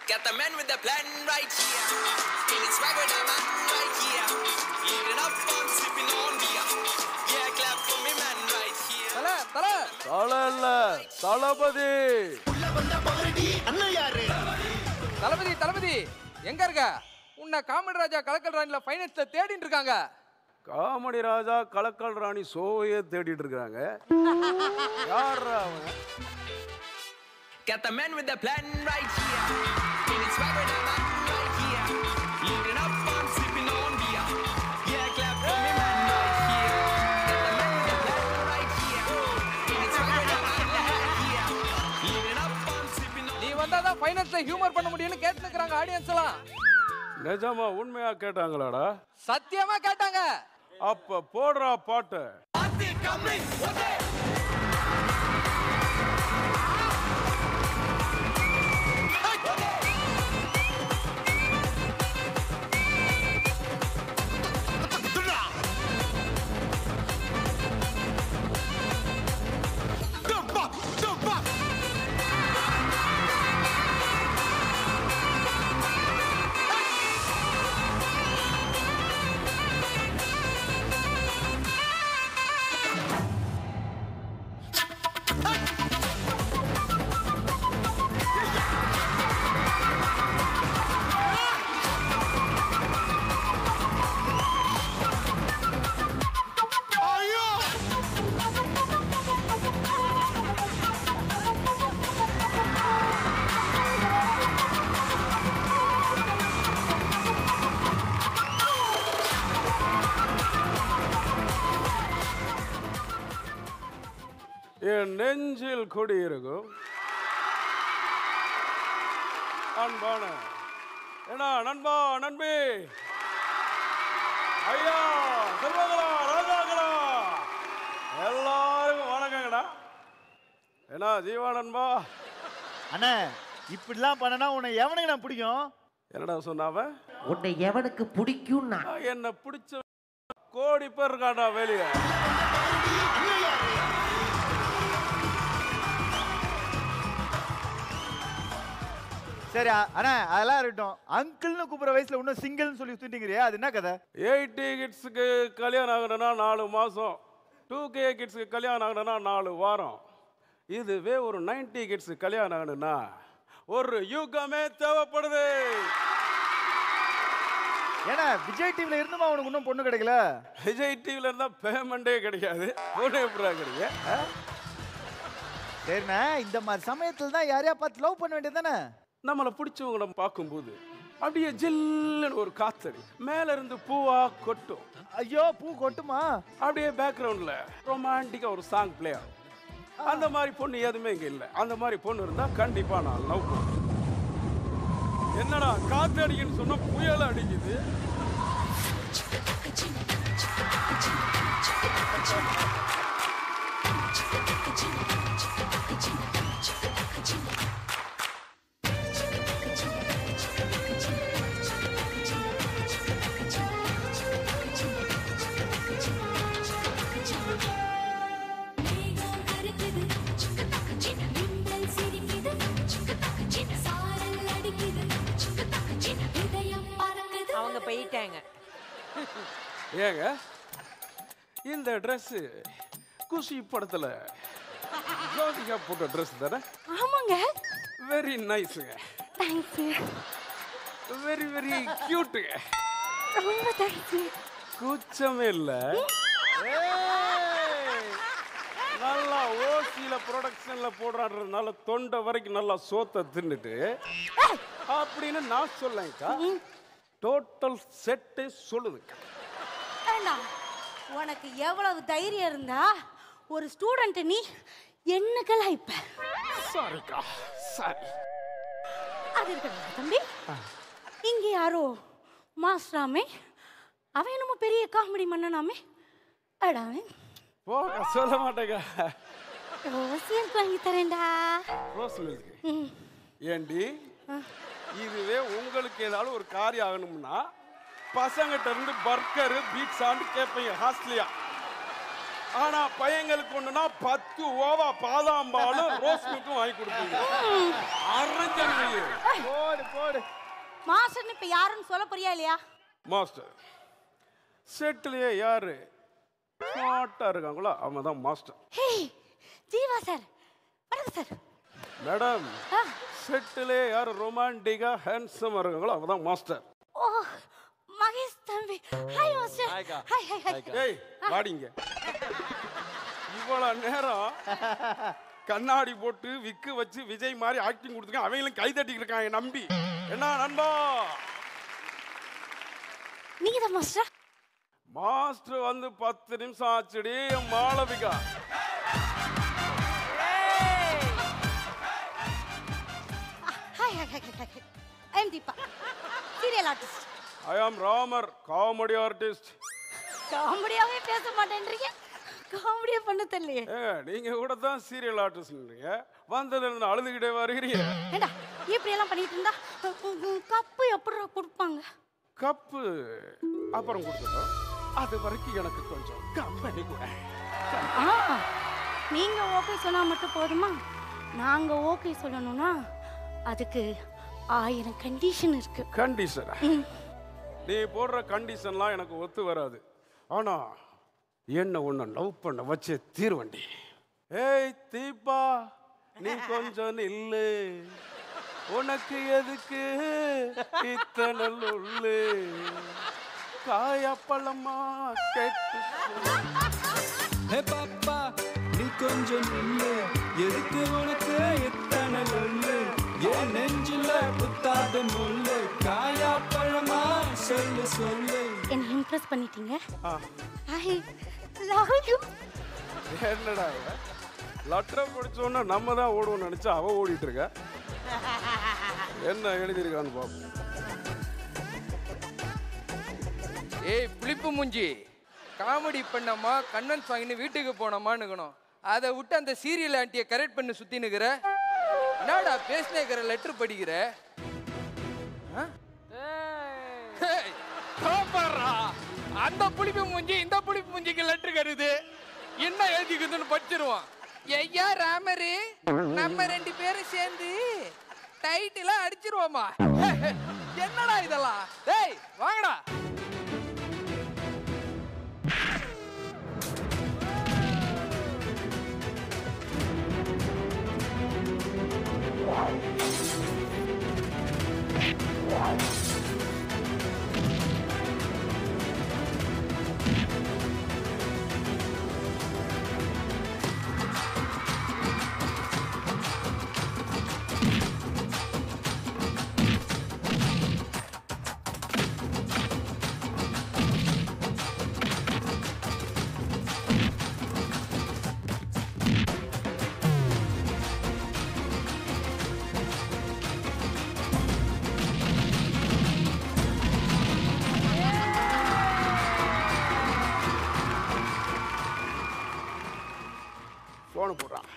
Got the man with the plan right here. Feeling swag with the man right here. Living up on sipping on beer. Yeah, clap for me, man right here. தல தல தலை இல்ல தளபதி தளபதி தளபதி எங்க இருக்க உன்னை comedy ராஜா கலக்கல் ராணில ஃபைனல்ஸ்ல தேடிட்டு இருக்காங்க காமெடி ராஜா கலக்கல் ராணி சோவையே தேடிட்டு இருக்காங்க யாரா அவன் Got the man with the plan right here. Feeling swag with the man right here. Living up on sipping on beer. Yeah, clap for me, man right here. Got the man with the plan right here. Feeling swag with the man right here. Living up on sipping on நீ வந்தாதான் ஃபைனல்ஸ்ல humour பண்ண முடியும்னு கேட்டுக்கிறாங்க audience எல்லாம் நிஜமா உண்மையா கேட்டாங்களாடா சத்தியமா கேட்டாங்க அப்ப போடுறா பாட்டு என் நெஞ்சில் குடியிருக்கும் அன்பான ஏன்னா நண்பா நண்பி ஐயா செல்வங்களா ராஜாங்களா எல்லாருக்கும் வணக்கங்கடா ஏன்னா ஜீவா நண்பா அண்ணா இப்படிலாம் பண்ணனா உன்னை எவனுக்கு நான் பிடிக்கும் என்னடா சொன்னாவ உன்னை எவனுக்கு பிடிக்கும்னா என்ன பிடிச்ச கோடி பேர் இருக்காண்டா வெளியே சரி அ- அண்ணா அதெல்லாம் இருக்கட்டும் அங்கிள்னு கூப்பிடுற வயசுல இன்னும் சிங்கிள்னு சொல்லி சுத்திட்டீங்கறியே அது என்ன கதை எயிட்டி கிட்ஸுக்கு கல்யாணம் ஆகணும்னா நாலு மாதம் டூ கே கிட்ஸுக்கு கல்யாணம் ஆகணும்னா நாலு வாரம் இதுவே ஒரு நைன்டி கிட்ஸுக்கு கல்யாணம் ஆகணும்னா ஒரு யுகமே தேவைப்படுது ஏன்னா விஜய் டிவில இருந்துமா உனக்கு இன்னும் பொண்ணு கிடைக்கல விஜய் டிவியில் இருந்தால் பேமெண்ட்டே கிடைக்காது பொண்ணு எப்படா கிடைக்கும் ஆ? சரிண்ணா இந்த மாதிரி சமயத்துல தான் யாரையா பார்த்து லவ் பண்ண வேண்டியதானே நம்மளை பிடிச்சவங்கள பார்க்கும்போது அப்படியே ஜில்லுன்னு ஒரு காத்தடி மேல இருந்து பூவா கொட்டும் ஐயோ பூ கொட்டுமா அப்படியே பேக்ரவுண்ட்ல ரொமான்டிக்கா ஒரு சாங் ப்ளே ஆகும் அந்த மாதிரி பொண்ணு எதுவுமே இங்க இல்ல அந்த மாதிரி பொண்ணு இருந்தா கண்டிப்பா நான் லவ் பண்ணுவேன் என்னடா காத்து அடிக்குன்னு சொன்னா புயல் அடிக்குது மேகம் கருக்குது மின்னல் சிரிக்குது சாரல் அடிக்குது இதயம் பறக்குது அவங்க போயிட்டாங்க ஏங்க இந்த Dress குஷி படத்துல ஜோதிகா போட்ட Dress தானே ஆமாங்க வெரி நைஸுங்க தேங்க்ஸ் வெரி வெரி கியூட்டுங்க ரொம்ப தேங்க்ஸ் கூச்சமே இல்ல ஏய், நல்லா ஓசியில ப்ரொடக்ஷன்ல போடுறான்றதுனால தொண்டை வரைக்கும் நல்லா சோத்தை தின்னுட்டு அப்படின்னு நான் சொல்லேன்க்கா டோட்டல் செட்டே சொல்லுதுக்கா ஏண்டா உனக்கு எவ்வளவு தைரியம் இருந்தா ஒரு ஸ்டூடெண்ட் நீ என்னக்கெல்லாம் இப்ப சாரிக்கா சாரி அது இருக்கட்டும் தம்பி இங்க யாரோ மாஸ்டராமே அவன் என்னமோ பெரிய காமெடி மன்னனாமே அடாமே போக சொல்ல மாட்டேங்க ரோசியல் வாங்கி தரேன்டா ரோஸ் மில்க் ஏண்டி இதுவே உங்களுக்கு ஏதாவது ஒரு காரியம் ஆகணும்னா பசங்கிட்ட இருந்து பர்கரு பீட்சான்னு கேட்பீங்க ஹாஸ்ட்லியா ஆனா பையங்களுக்கு ஒண்ணுனா பத்து ஓவா பாதாம்பாலும் ரோஸ் மில்க்கும் வாங்கி கொடுப்பீங்க அரைஞ்சனு போடு போடு மாஸ்டர்னு இப்ப யாருன்னு சொல்ல போறியா இல்லையா மாஸ்டர் செட்டிலேயே யாரு ஸ்மார்ட்டா இருக்காங்களோ அவங்க தான் மாஸ்டர் ஹே ஜீவா சார் வணக்கம் சார் மேடம் ஆ, செட்டிலே யார் ரொமான்டிக்கா ஹேண்ட்ஸமா இருக்காங்களோ அவங்க தான் மாஸ்டர் ஓ மகேஷ் தம்பி hi master hi hi hi ஏய் வாடிங்க இவ்வளவு நேரம் கண்ணாடி போட்டு விக்கு வச்சு விஜய் மாதிரி ஆக்டிங் கொடுத்துருக்காங்க அவங்களும் கை தட்டிட்டு இருக்காங்க நம்பி என்ன நண்பா நீங்க தான் மாஸ்டர் மாஸ்டர் வந்து பத்து நிமிஷம் ஆச்சுடி என் Malavika hi hi hi hi I am Deepa serial artist I am Ramar comedy artist காமெடியாவே பேச மாட்டேன்றீங்க காமெடியா பண்ண தெரியலையே ஏங்க நீங்க கூட தான் சீரியல் ஆர்டிஸ்ட்ன்றீங்க வந்ததுல இருந்து அழுதுகிட்டே வருகிறீங்க ஏண்டா இப்படி எல்லாம் பண்ணிட்டு இருந்தா உ- உ- கப்பு எப்படி கொடுப்பாங்க கப்பு அப்புறம் கொடுத்துட்டோம் அது வரைக்கும் எனக்கு கொஞ்சம் கம்பெனி கூட ஆ நீங்க ஓகே சொன்னா மட்டும் போதுமா நாங்க ஓகே சொல்லணும்னா அதுக்கு ஆயிரம் கண்டிஷன் இருக்கு கண்டிஷன் நீ போடுற கண்டிஷன்லாம் எனக்கு ஒத்து வராது ஆனா என்ன ஒண்ணு லவ் பண்ண வச்சே தீர்வண்டி ஏய் தீபா நீ கொஞ்சம் நில்லு உனக்கு எதுக்கு இத்தனை உள்ளு காயப்பழமா கெட்டு ஹே பாப்பா நீ கொஞ்சம் நில்லு எதுக்கு உனக்கு எத்தனை லொல்லு என் நெஞ்சில புத்தாத முள்ளு காயா பழமா சொல்லு சொல்லு என்னை இம்ப்ரெஸ் பண்ணிட்டீங்க ஐ லவ் யூ என்னடா லெட்டரை படிச்சோன்னா நம்ம தான் ஓடுவோம்னு நினைச்சா அவ ஓடிட்டு இருக்க என்ன எழுதியிருக்கான்னு பார்ப்போம் ஏய் புளிப்பு மூஞ்சி காமெடி பண்ணமா கண்ணன் வாங்கின்னு வீட்டுக்கு போனோமான்னுக்கணும் அதை விட்டு அந்த சீரியல் ஆண்டியை கரெக்ட் பண்ணி சுத்தினுக்கிற என்னடா பேசினேக்கிற லெட்டர் படிக்கிற ஆ? ஏய், பாப்பாரா, அந்த புளிப்பு மூஞ்சி இந்த புளிப்பு மூஞ்சிக்கு லெட்டர் கருது என்ன எழுதிக்குதுன்னு படிச்சிருவான் ஐயா ராமரு நம்ம ரெண்டு பேரும் சேர்ந்து டைட்டில அடிச்சிருவோமா என்னடா இதெல்லாம் டேய் வாங்கடா போன போடுறான்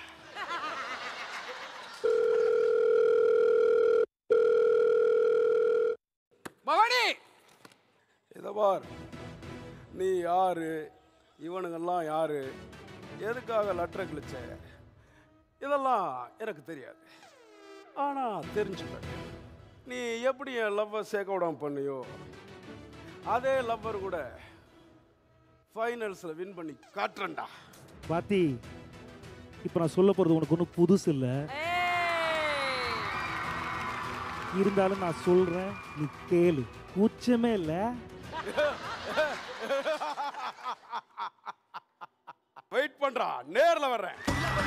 பவானி இதை பார் நீ யாரு இவனுங்கெல்லாம் யாரு எதுக்காக லெட்டர் கிழிச்ச இதெல்லாம் எனக்கு தெரியாது ஆனா தெரிஞ்சுக்க நீ எப்படி என் லவ்வை சேர்க்க விடாம பண்ணியோ அதே லவ்வர் கூட ஃபைனல்ஸில் வின் பண்ணி காட்டுறேன்டா பாத்தி இப்போ நான் சொல்ல போகிறது உனக்கு ஒன்றும் புதுசு இல்லை இருந்தாலும் நான் சொல்கிறேன் நீ கேளு கூச்சமே இல்லை வெயிட் பண்றா நேர்ல வர்றேன்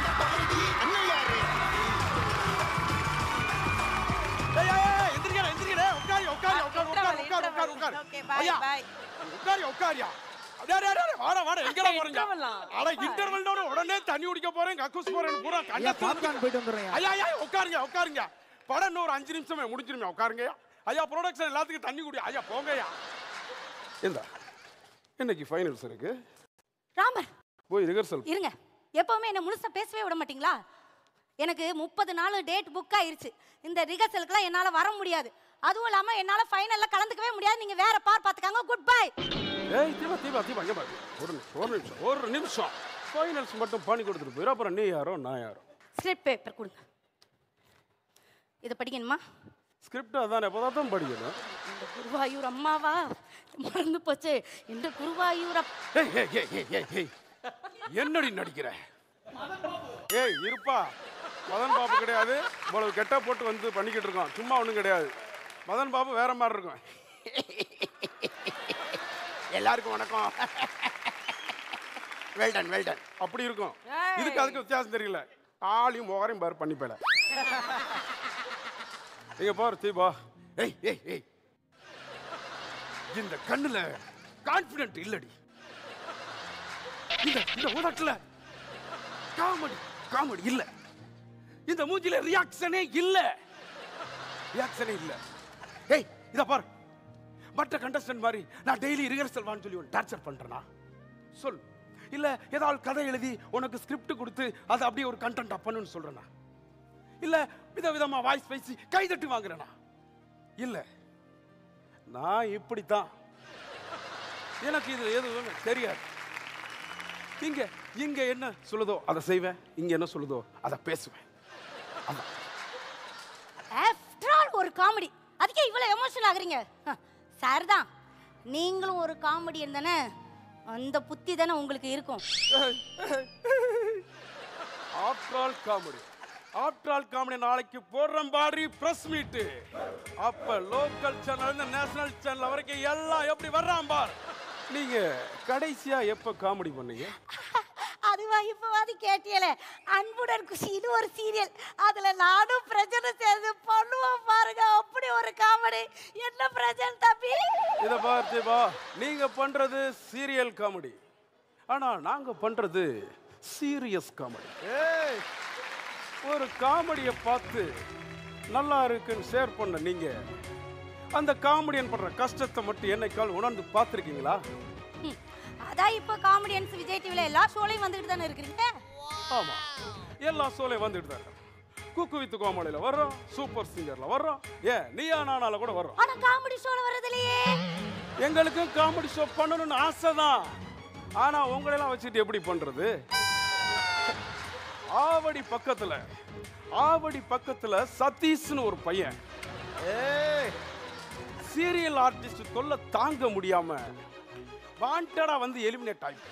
ஏய், ஏய், ஏய், எந்திரிக்கடா, எந்திரிக்கடா. உட்காரு, உட்காரு, உட்காரு, உட்காரு, உட்காரு, உட்காரு, உட்காரு. ஐயா, உட்காரு, உட்காருயா. அடே, அடே, அடே, வாடா, வாடா, எங்கடா போறீங்க? அட, intervalனோட உடனே தண்ணி குடிக்க போறேன், கக்கூஸ் போறேன், பூரா கண்ணை பாப்கார்ன் போயிட்டு வந்துடுறேன் ஐயா, ஐயா, உட்காருங்க, உட்காருங்க. படம் இன்னும் ஒரு அஞ்சு நிமிஷமே முடிஞ்சிருமே, உட்காருங்க. ஐயா, ப்ரொடக்ஷன் எல்லாத்துக்கும் தண்ணி குடி. ஐயா, போங்கய்யா. இந்தா, இன்னைக்கு ஃபைனல்ஸ் இருக்கு ராமர் போய் ரிஹர்சல் இருங்க எப்பவுமே என்ன முழுசா பேசவே விட மாட்டீங்களா எனக்கு முப்பது நாள் டேட் புக் ஆயிருச்சு இந்த ரிஹர்சலுக்குலாம் என்னால வர முடியாது அதுவும் இல்லாம என்னால ஃபைனல்ல கலந்துக்கவே முடியாது நீங்க வேற பார் பாத்துக்காங்க குட் பை ஏய் தீபா தீபா தீபா இங்க பாரு ஒரு நிமிஷம் ஒரு நிமிஷம் ஒரு நிமிஷம் ஃபைனல்ஸ் மட்டும் பண்ணி கொடுத்துட்டு போயிரு அப்புறம் நீ யாரோ நான் யாரோ ஸ்லிப் பேப்பர் கொடுங்க இதை படிக்கணுமா ஸ்கிரிப்ட் அதானே எப்போ தான் படிக்கணும் இந்த குருவாயூர் அம்மாவா மறந்து போச்சு இந்த குருவாயூர் அப்- ஏய், ஏய், ஏய், ஏய், ஏய், ஏய். என்னடி நடிக்கிற ஏய் இருப்பா மதன் பாபு கிடையாது இவ்வளவு கெட்ட போட்டு வந்து பண்ணிக்கிட்டு இருக்கோம் சும்மா ஒன்றும் கிடையாது மதன் பாபு வேற மாதிரி இருக்கும் எல்லாருக்கும் வணக்கம் வெல்டன் வெல்டன் அப்படி இருக்கும் இதுக்கு அதுக்கு வித்தியாசம் தெரியல ஆளையும் முகரையும் பாரு பண்ணிப்பேல இங்க பாரு தீபா ஏய் ஏய் ஏய் இந்த கண்ணுல கான்பிடன்ட் இல்லடி இந்த இந்த உதட்டுல காமெடி காமெடி இல்ல இந்த மூஞ்சில ரியாக்ஷனே இல்ல ரியாக்ஷனே இல்ல ஏய் இத பாரு மற்ற கண்டஸ்டன்ட் மாதிரி நான் டெய்லி ரிஹர்சல் வான்னு சொல்லி டார்ச்சர் பண்றேனா சொல் இல்ல ஏதாவது கதை எழுதி உனக்கு ஸ்கிரிப்ட் கொடுத்து அதை அப்படியே ஒரு கண்டென்ட் பண்ணுன்னு சொல்றேனா இல்ல விதவிதமா வாய்ஸ் பேசி கைதட்டி வாங்குறேனா இல்ல நான் இப்படித்தான் எனக்கு இது எதுவும் தெரியாது இங்க இங்க என்ன சொல்லுதோ அதை செய்வேன் இங்க என்ன சொல்லுதோ அதை பேசுவேன் ஆஃப்டர் ஆல் ஒரு காமெடி அதுக்கே இவ்வளோ எமோஷனல் ஆகுறீங்க சார் தான் நீங்களும் ஒரு காமெடியன் தானே அந்த புத்தி தானே உங்களுக்கு இருக்கும் after all comedy after all comedy நாளைக்கு போடுறோம் பாடி பிரஸ் மீட் அப்ப லோக்கல் சேனல் இருந்து நேஷனல் சேனல் வரைக்கும் எல்லாம் எப்படி வர்றான் பார் நீங்க கடைசியா எப்ப காமெடி பண்ணீங்க அதுவா இப்பவாது கேட்டியல அன்புடன் குஷி இது ஒரு சீரியல் அதுல நானும் பிரச்சனை சேர்ந்து பண்ணுவோம் பாருங்க அப்படி ஒரு காமெடி என்ன பிரச்சனை தம்பி இத பார்த்தேபா நீங்க பண்றது சீரியல் காமெடி ஆனா நாங்க பண்றது சீரியஸ் காமெடி ஏய் ஒரு காமெடியை பார்த்து நல்லா இருக்குன்னு ஷேர் பண்ண நீங்க அந்த காமெடியன் படுற கஷ்டத்தை மட்டும் என்னைக்கால் உணர்ந்து பார்த்துருக்கீங்களா ம், அதான் இப்போ காமெடியன்ஸ் விஜய் டிவில எல்லா ஷோலையும் வந்துகிட்டு தானே இருக்கிறீங்க ஆமா எல்லா ஷோலையும் வந்துட்டு தான் குக்கு வித்து கோமாளியில வர்றோம் சூப்பர் சிங்கர்ல வர்றோம் ஏன் நீயா நானால கூட வர்றோம் ஆனா காமெடி ஷோல வர்றதுலயே எங்களுக்கும் காமெடி ஷோ பண்ணணும்னு ஆசை தான் ஆனா உங்களெல்லாம் வச்சுட்டு எப்படி பண்றது ஆவடி பக்கத்துல ஆவடி பக்கத்துல சதீஷ்னு ஒரு பையன் ஏய் சீரியல் ஆர்டிஸ்ட் தொல்லை தாங்க முடியாம வாண்டடா வந்து எலிமினேட் ஆகி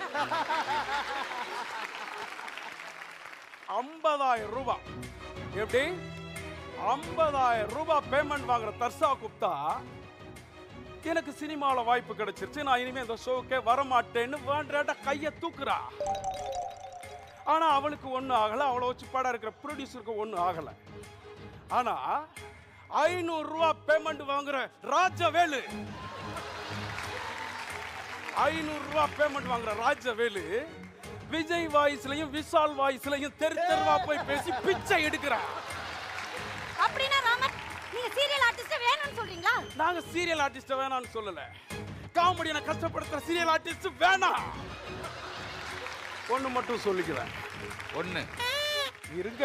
ஐம்பதாயிரம் ரூபாய் எப்படி ஐம்பதாயிரம் ரூபாய் பேமெண்ட் வாங்குற தர்சா குப்தா எனக்கு சினிமாவில் வாய்ப்பு கிடைச்சிருச்சு நான் இனிமே இந்த ஷோக்கே வரமாட்டேன்னு வாண்டடா கையை தூக்குறா ஆனா அவளுக்கு ஒன்றும் ஆகல அவளை வச்சு படம் இருக்கிற ப்ரொடியூசருக்கு ஒன்றும் ஆகல ஆனா ஐநூறு ரூபா பேமெண்ட் வாங்குற ராஜவேலு ஐநூறு ரூபா பேமெண்ட் வாங்குற ராஜவேலு விஜய் வாய்ஸ்லயும் விஷால் வாய்ஸ்லயும் தெரு தெருவா போய் பேசி பிச்சை எடுக்கிறான் அப்படின்னா ராமன் நீங்க சீரியல் ஆர்டிஸ்ட் வேணும்னு சொல்றீங்களா நாங்க சீரியல் ஆர்டிஸ்ட வேணாம்னு சொல்லல காமெடியனை கஷ்டப்படுத்துற சீரியல் ஆர்டிஸ்ட் வேணாம் ஒண்ணு மட்டும் சொல்லிக்கிறேன் ஒன்று இருங்க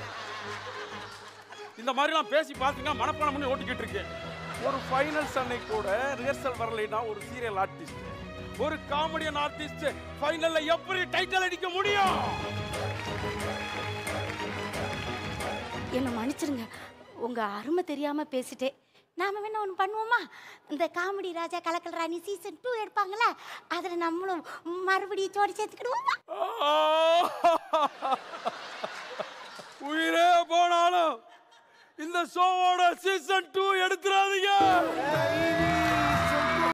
இந்த மாதிரிலாம் பேசி பார்த்தீங்கன்னா மனப்பாடம் பண்ணி ஓட்டிக்கிட்டு இருக்கேன் ஒரு ஃபைனல்ஸ் அன்னைக்கு கூட ரிஹர்சல் வரலைன்னா ஒரு சீரியல் ஆர்டிஸ்ட் ஒரு காமெடியன் ஆர்டிஸ்ட் ஃபைனல்ல எப்படி டைட்டில் அடிக்க முடியும் என்ன மன்னிச்சிருங்க உங்க அருமை தெரியாம பேசிட்டேன் நாம வேணா ஒன்று பண்ணுவோமா இந்த காமெடி ராஜா கலக்கல் ராணி சீசன் டூ எடுப்பாங்களா அதில் நம்மளும் மறுபடியும் ஜோடி சேர்த்துக்கிடுவோமா உயிரே போனாலும் இந்த ஷோவோட சீசன் டூ எடுத்துறாத